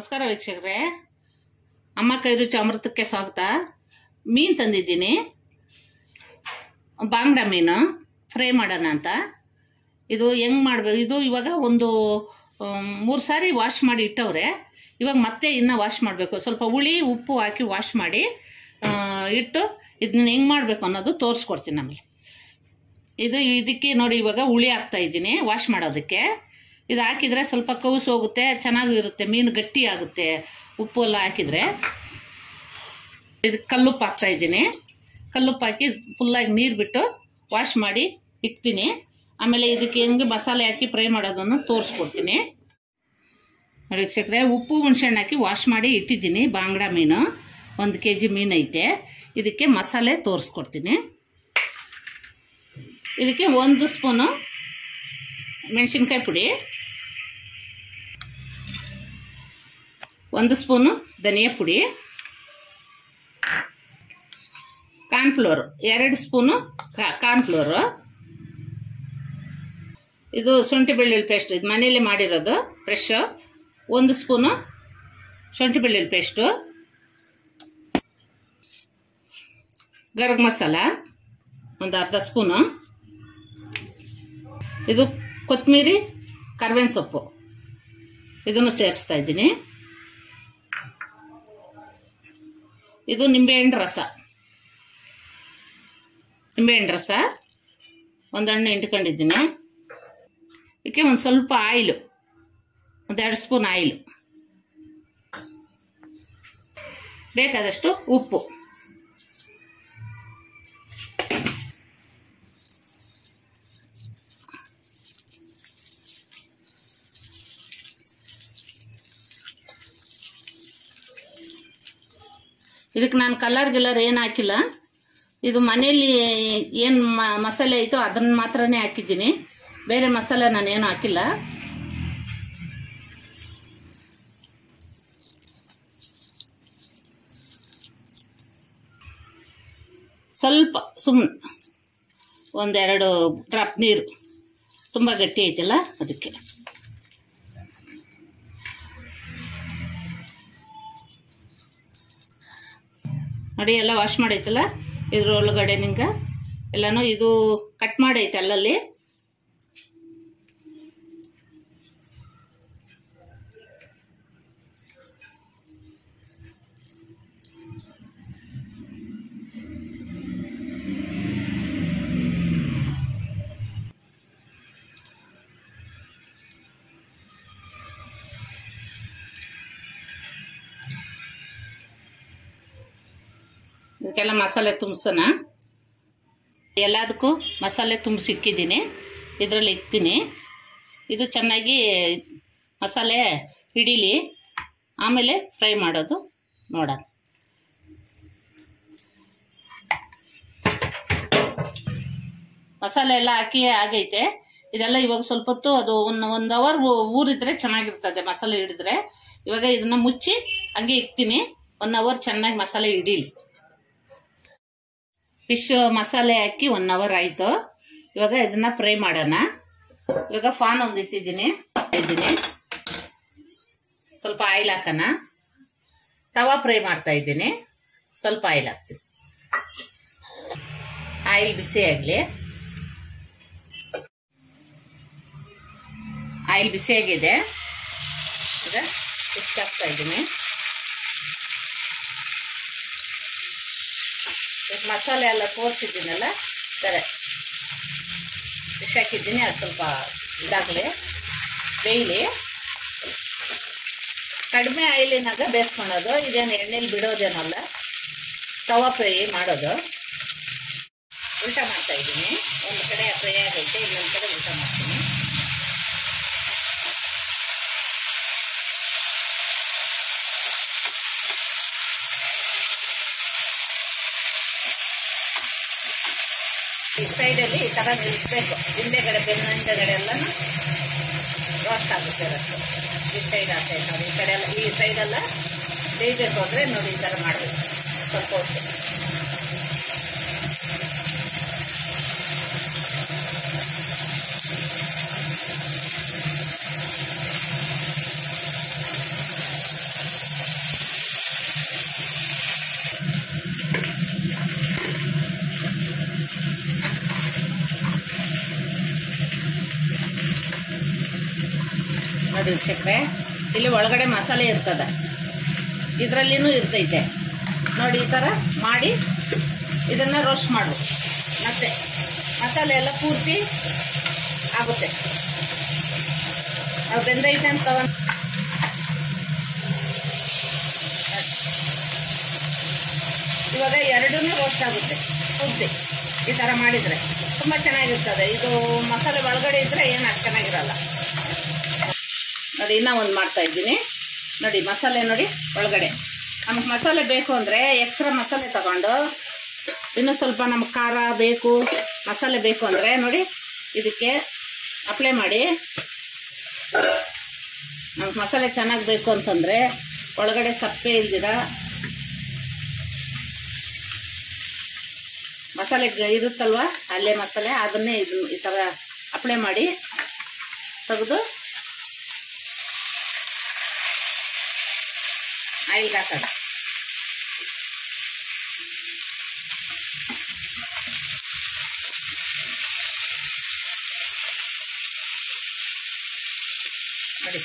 ನಮಸ್ಕಾರ ವೀಕ್ಷಕರೇ ಅಮ್ಮ ಕೈ ರುಚಿ ಅಮೃತಕ್ಕೆ ಸ್ವಾಗತ ಮೀನು ತಂದಿದ್ದೀನಿ ಬಾಂಗ್ಡ ಮೀನು ಫ್ರೈ ಮಾಡೋಣ ಅಂತ ಇದು ಹೆಂಗೆ ಮಾಡಬೇಕು ಇದು ಇವಾಗ ಒಂದು ಮೂರು ಸಾರಿ ವಾಶ್ ಮಾಡಿ ಇಟ್ಟವ್ರೆ ಇವಾಗ ಮತ್ತೆ ಇನ್ನೂ ವಾಶ್ ಮಾಡಬೇಕು ಸ್ವಲ್ಪ ಹುಳಿ ಉಪ್ಪು ಹಾಕಿ ವಾಶ್ ಮಾಡಿ ಆ, ಇಟ್ಟು ಇದನ್ನ ಹೆಂಗೆ ಮಾಡಬೇಕು ಅನ್ನೋದು ತೋರಿಸ್ಕೊಡ್ತೀನಿ ನಮಗೆ ಇದು ಇದಕ್ಕೆ ನೋಡಿ ಇವಾಗ ಹುಳಿ ಹಾಕ್ತಾ ಇದ್ದೀನಿ ವಾಶ್ ಮಾಡೋದಕ್ಕೆ ಇದು ಹಾಕಿದರೆ ಸ್ವಲ್ಪ ಕೌಸು ಹೋಗುತ್ತೆ ಚೆನ್ನಾಗೂ ಇರುತ್ತೆ ಮೀನು ಗಟ್ಟಿ ಆಗುತ್ತೆ ಉಪ್ಪು ಎಲ್ಲ ಹಾಕಿದರೆ ಇದು ಕಲ್ಲುಪ್ಪು ಹಾಕ್ತಾ ಇದ್ದೀನಿ ಕಲ್ಲುಪ್ಪು ಹಾಕಿ ಫುಲ್ಲಾಗಿ ನೀರು ಬಿಟ್ಟು ವಾಶ್ ಮಾಡಿ ಇಕ್ತೀನಿ ಆಮೇಲೆ ಇದಕ್ಕೆ ಹೆಂಗೆ ಮಸಾಲೆ ಹಾಕಿ ಫ್ರೈ ಮಾಡೋದನ್ನು ತೋರಿಸ್ಕೊಡ್ತೀನಿ ನೋಡಿ ವೀಕ್ಷಕರೇ ಉಪ್ಪು ಹುಣ್ಸೆಹಣ್ಣು ಹಾಕಿ ವಾಶ್ ಮಾಡಿ ಇಟ್ಟಿದ್ದೀನಿ ಬಾಂಗ್ಡ ಮೀನು ಒಂದು ಕೆ ಜಿ ಮೀನು ಐತೆ ಇದಕ್ಕೆ ಮಸಾಲೆ ತೋರಿಸ್ಕೊಡ್ತೀನಿ ಇದಕ್ಕೆ ಒಂದು ಸ್ಪೂನು ಮೆಣಸಿನ್ಕಾಯಿ ಪುಡಿ ಒಂದು ಸ್ಪೂನು ಧನಿಯಾ ಪುಡಿ ಕಾರ್ನ್ಫ್ಲೋರ್ ಎರಡು ಸ್ಪೂನು ಕಾರ್ನ್ಫ್ಲೋರು ಇದು ಶುಂಠಿ ಬೆಳ್ಳುಳ್ಳಿ ಪೇಸ್ಟ್ ಇದು ಮನೆಯಲ್ಲೇ ಮಾಡಿರೋದು ಫ್ರೆಶ್ ಒಂದು ಸ್ಪೂನು ಶುಂಠಿ ಬೆಳ್ಳುಳ್ಳಿ ಪೇಸ್ಟು ಗರಂ ಮಸಾಲ ಒಂದು ಅರ್ಧ ಸ್ಪೂನು ಇದು ಕೊತ್ತಂಬರಿ ಕರ್ಬೇವಿನ ಸೊಪ್ಪು ಇದನ್ನು ಸೇರಿಸ್ತಾ ಇದ್ದೀನಿ ಇದು ನಿಂಬೆಹಣ್ಣು ರಸ ನಿಂಬೆಹಣ್ಣು ರಸ ಒಂದು ಹಣ್ಣು ಹಿಂಡ್ಕೊಂಡಿದ್ದೀನಿ ಇದಕ್ಕೆ ಒಂದು ಸ್ವಲ್ಪ ಆಯಿಲು ಒಂದೆರಡು ಸ್ಪೂನ್ ಆಯಿಲು ಬೇಕಾದಷ್ಟು ಉಪ್ಪು ಇದಕ್ಕೆ ನಾನು ಕಲರ್ ಗಿಲ್ಲರ್ ಏನು ಹಾಕಿಲ್ಲ ಇದು ಮನೆಯಲ್ಲಿ ಏನು ಮಸಾಲೆ ಐತೋ ಅದನ್ನು ಮಾತ್ರನೇ ಹಾಕಿದ್ದೀನಿ ಬೇರೆ ಮಸಾಲೆ ನಾನೇನು ಹಾಕಿಲ್ಲ ಸ್ವಲ್ಪ ಸುಮ್ಮನೆ ಒಂದೆರಡು ಡ್ರಾಪ್ ನೀರು ತುಂಬ ಗಟ್ಟಿ ಐತಲ್ಲ ಅದಕ್ಕೆ ನೋಡಿ ಎಲ್ಲ ವಾಶ್ ಮಾಡೈತಲ್ಲ ಇದ್ರ ಒಳಗಡೆ ನಿಂಗೆ ಎಲ್ಲನೂ ಇದು ಕಟ್ ಮಾಡೈತೆ ಅಲ್ಲಲ್ಲಿ ಇದಕ್ಕೆಲ್ಲ ಮಸಾಲೆ ತುಂಬಿಸೋಣ ಎಲ್ಲದಕ್ಕೂ ಮಸಾಲೆ ತುಂಬಿಸಿ ಇಕ್ಕಿದ್ದೀನಿ ಇದರಲ್ಲಿ ಇಕ್ತೀನಿ ಇದು ಚೆನ್ನಾಗಿ ಮಸಾಲೆ ಹಿಡೀಲಿ ಆಮೇಲೆ ಫ್ರೈ ಮಾಡೋದು ನೋಡೋಣ ಮಸಾಲೆ ಎಲ್ಲ ಹಾಕಿ ಆಗೈತೆ ಇದೆಲ್ಲ ಇವಾಗ ಸ್ವಲ್ಪ ಹೊತ್ತು ಅದು ಒಂದು ಒಂದು ಅವರ್ ಊರಿದ್ರೆ ಚೆನ್ನಾಗಿರ್ತದೆ ಮಸಾಲೆ ಹಿಡಿದ್ರೆ ಇವಾಗ ಇದನ್ನ ಮುಚ್ಚಿ ಹಂಗೆ ಇಕ್ತೀನಿ ಒನ್ ಅವರ್ ಚೆನ್ನಾಗಿ ಮಸಾಲೆ ಹಿಡೀಲಿ ಫಿಶ್ ಮಸಾಲೆ ಹಾಕಿ ಒನ್ ಅವರ್ ಆಯಿತು ಇವಾಗ ಇದನ್ನ ಫ್ರೈ ಮಾಡೋಣ ಇವಾಗ ಫಾನ್ ಒಂದು ಇಟ್ಟಿದ್ದೀನಿ ಇದ್ದೀನಿ ಸ್ವಲ್ಪ ಆಯಿಲ್ ಹಾಕೋಣ ತವಾ ಫ್ರೈ ಮಾಡ್ತಾ ಇದ್ದೀನಿ ಸ್ವಲ್ಪ ಆಯಿಲ್ ಹಾಕ್ತೀನಿ ಆಯಿಲ್ ಬಿಸಿ ಆಗಲಿ ಆಯಿಲ್ ಬಿಸಿಯಾಗಿದೆ ಈಗ ಫಿಶ್ ಹಾಕ್ತಾ ಇದ್ದೀನಿ ಇದಕ್ಕೆ ಮಸಾಲೆ ಎಲ್ಲ ತೋರಿಸಿದ್ದೀನಲ್ಲ ಸರಿ ಫಿಶ್ ಹಾಕಿದ್ದೀನಿ ಅದು ಸ್ವಲ್ಪ ಇದಾಗಲಿ ಬೇಯಲಿ ಕಡಿಮೆ ಆಯಿಲಿನಾಗ ಬೇಯಿಸ್ಕೊಳೋದು ಇದೇನು ಎಣ್ಣೆಲಿ ಬಿಡೋದೇನಲ್ಲ ತವಾ ಫ್ರೈ ಮಾಡೋದು ಉಲ್ಟ ಮಾಡ್ತಾ ಇದ್ದೀನಿ ಒಂದು ಕಡೆ ಫ್ರೈ ಆಗೈತೆ ಇನ್ನೊಂದು ಕಡೆ ಉಲ್ಟ ಮಾಡ್ತೀನಿ ಈ ಸೈಡಲ್ಲಿ ಈ ಥರ ನಿಲ್ಲಿಸ್ಬೇಕು ಹಿಂದೆಗಡೆ ಬೆನ್ನ ಹಿಂದೆಗಡೆ ಎಲ್ಲ ರೋಸ್ಟ್ ಆಗುತ್ತೆ ರಷ್ಟು ಈ ಸೈಡ್ ಆ ಸೈಡ್ ನೋಡಿ ಈ ಕಡೆ ಎಲ್ಲ ಈ ಸೈಡೆಲ್ಲ ಬೇಯಬೇಕು ಅಂದರೆ ನೋಡಿ ಈ ಥರ ಮಾಡಬೇಕು ಸ್ವಲ್ಪ ಹೊತ್ತು ನೋಡಿ ವೀಕ್ಷಕರೇ ಇಲ್ಲಿ ಒಳಗಡೆ ಮಸಾಲೆ ಇರ್ತದೆ ಇದರಲ್ಲಿನೂ ಇರ್ತೈತೆ ನೋಡಿ ಈ ಥರ ಮಾಡಿ ಇದನ್ನು ರೋಸ್ಟ್ ಮಾಡು ಮತ್ತೆ ಮಸಾಲೆ ಎಲ್ಲ ಪೂರ್ತಿ ಆಗುತ್ತೆ ನಾವು ಬೆಂದೈತೆ ಅಂತ ತಗೊಂಡು ಇವಾಗ ಎರಡೂ ರೋಸ್ಟ್ ಆಗುತ್ತೆ ಪೂರ್ತಿ ಈ ಥರ ಮಾಡಿದರೆ ತುಂಬ ಚೆನ್ನಾಗಿರ್ತದೆ ಇದು ಮಸಾಲೆ ಒಳಗಡೆ ಇದ್ದರೆ ಏನು ಅಷ್ಟು ಚೆನ್ನಾಗಿರಲ್ಲ ನೋಡಿ ಇನ್ನೂ ಒಂದು ಮಾಡ್ತಾ ಇದ್ದೀನಿ ನೋಡಿ ಮಸಾಲೆ ನೋಡಿ ಒಳಗಡೆ ನಮಗೆ ಮಸಾಲೆ ಬೇಕು ಅಂದರೆ ಎಕ್ಸ್ಟ್ರಾ ಮಸಾಲೆ ತಗೊಂಡು ಇನ್ನೂ ಸ್ವಲ್ಪ ನಮ್ಗೆ ಖಾರ ಬೇಕು ಮಸಾಲೆ ಬೇಕು ಅಂದರೆ ನೋಡಿ ಇದಕ್ಕೆ ಅಪ್ಲೈ ಮಾಡಿ ನಮ್ಗೆ ಮಸಾಲೆ ಚೆನ್ನಾಗಿ ಬೇಕು ಅಂತಂದರೆ ಒಳಗಡೆ ಸಪ್ಪೆ ಇಲ್ದಿರ ಮಸಾಲೆ ಗ- ಇರುತ್ತಲ್ವ ಅಲ್ಲೇ ಮಸಾಲೆ ಅದನ್ನೇ ಇದು ಈ ಥರ ಅಪ್ಲೈ ಮಾಡಿ ತೆಗೆದು ಆಯಿಲ್ಗೆ ಹಾಕೋದು ನೋಡಿ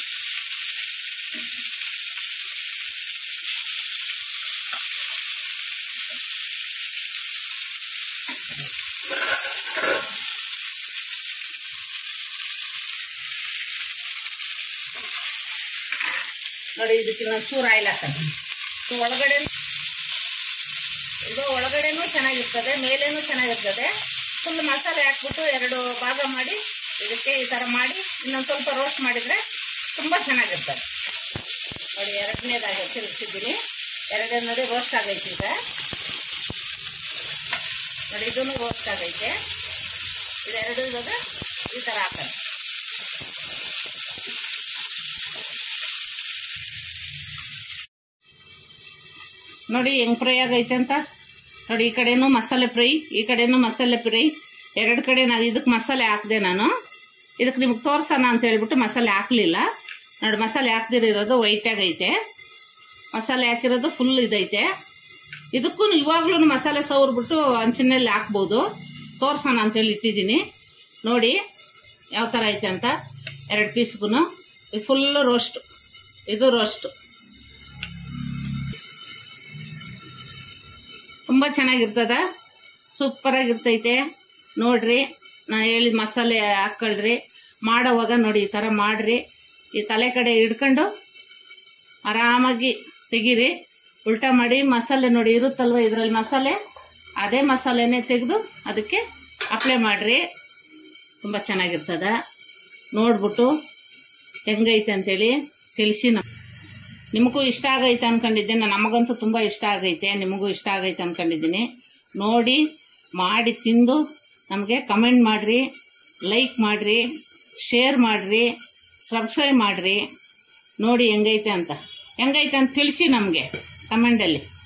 ನೋಡಿ ಇದಕ್ಕೆ ನಾವು ಚೂರು ಆಯಿಲ್ ಹಾಕೋದು ಇದು ಒಳಗಡೆ ಇದು ಒಳಗಡೆನೂ ಚೆನ್ನಾಗಿರ್ತದೆ ಮೇಲೇನೂ ಚೆನ್ನಾಗಿರ್ತದೆ ಫುಲ್ ಮಸಾಲೆ ಹಾಕ್ಬಿಟ್ಟು ಎರಡು ಭಾಗ ಮಾಡಿ ಇದಕ್ಕೆ ಈ ಥರ ಮಾಡಿ ಇನ್ನೊಂದು ಸ್ವಲ್ಪ ರೋಸ್ಟ್ ಮಾಡಿದರೆ ತುಂಬ ಚೆನ್ನಾಗಿರ್ತದೆ ನೋಡಿ ಎರಡನೇದಾಗಿ ತಿರುಗಿಸಿದ್ದೀನಿ ಎರಡನೇ ನೋಡಿ ರೋಸ್ಟ್ ಆಗೈತೆ ಈಗ ನೋಡಿ ಇದೂ ರೋಸ್ಟ್ ಆಗೈತೆ ಇದೆರಡು ಇವಾಗ ಈ ಥರ ಹಾಕೋದು ನೋಡಿ ಹೆಂಗ್ ಫ್ರೈ ಆಗೈತೆ ಅಂತ ನೋಡಿ ಈ ಕಡೆನೂ ಮಸಾಲೆ ಫ್ರೈ ಈ ಕಡೆನೂ ಮಸಾಲೆ ಫ್ರೈ ಎರಡು ಕಡೆ ನಾನು ಇದಕ್ಕೆ ಮಸಾಲೆ ಹಾಕಿದೆ ನಾನು ಇದಕ್ಕೆ ನಿಮ್ಗೆ ತೋರ್ಸೋಣ ಅಂತ ಹೇಳ್ಬಿಟ್ಟು ಮಸಾಲೆ ಹಾಕಲಿಲ್ಲ ನೋಡಿ ಮಸಾಲೆ ಹಾಕ್ದಿರಿರೋದು ವೈಟಾಗೈತೆ ಮಸಾಲೆ ಹಾಕಿರೋದು ಫುಲ್ ಇದೈತೆ ಇದಕ್ಕೂ ಇವಾಗ್ಲೂ ಮಸಾಲೆ ಸವರ್ಬಿಟ್ಟು ಹಂಚಿನಲ್ಲಿ ಹಾಕ್ಬೋದು ತೋರ್ಸೋಣ ಅಂತೇಳಿ ಇಟ್ಟಿದ್ದೀನಿ ನೋಡಿ ಯಾವ ಥರ ಐತೆ ಅಂತ ಎರಡು ಪೀಸ್ಗೂ ಇದು ಫುಲ್ಲು ರೋಸ್ಟು ಇದು ರೋಸ್ಟು ತುಂಬ ಚೆನ್ನಾಗಿರ್ತದ ಸೂಪರಾಗಿರ್ತೈತೆ ನೋಡ್ರಿ ನಾನು ಹೇಳಿದ ಮಸಾಲೆ ಹಾಕ್ಕೊಳ್ರಿ ಮಾಡೋವಾಗ ನೋಡಿ ಈ ಥರ ಮಾಡಿರಿ ಈ ತಲೆ ಕಡೆ ಹಿಡ್ಕೊಂಡು ಆರಾಮಾಗಿ ತೆಗೀರಿ ಉಲ್ಟಾ ಮಾಡಿ ಮಸಾಲೆ ನೋಡಿ ಇರುತ್ತಲ್ವ ಇದರಲ್ಲಿ ಮಸಾಲೆ ಅದೇ ಮಸಾಲೆನೇ ತೆಗೆದು ಅದಕ್ಕೆ ಅಪ್ಲೈ ಮಾಡಿರಿ ತುಂಬ ಚೆನ್ನಾಗಿರ್ತದ ನೋಡ್ಬಿಟ್ಟು ಹೆಂಗೈತೆ ಅಂತೇಳಿ ತಿಳಿಸಿ ನಮ್ಮ ನಿಮಗೂ ಇಷ್ಟ ಆಗೈತೆ ಅನ್ಕೊಂಡಿದ್ದೀನಿ ನಮಗಂತೂ ತುಂಬ ಇಷ್ಟ ಆಗೈತೆ ನಿಮಗೂ ಇಷ್ಟ ಆಗೈತೆ ಅನ್ಕೊಂಡಿದ್ದೀನಿ ನೋಡಿ ಮಾಡಿ ತಿಂದು ನಮಗೆ ಕಮೆಂಟ್ ಮಾಡಿರಿ ಲೈಕ್ ಮಾಡಿರಿ ಶೇರ್ ಮಾಡಿರಿ ಸಬ್ಸ್ಕ್ರೈಬ್ ಮಾಡಿರಿ ನೋಡಿ ಹೆಂಗೈತೆ ಅಂತ ಹೆಂಗೈತೆ ಅಂತ ತಿಳಿಸಿ ನಮಗೆ ಕಮೆಂಟಲ್ಲಿ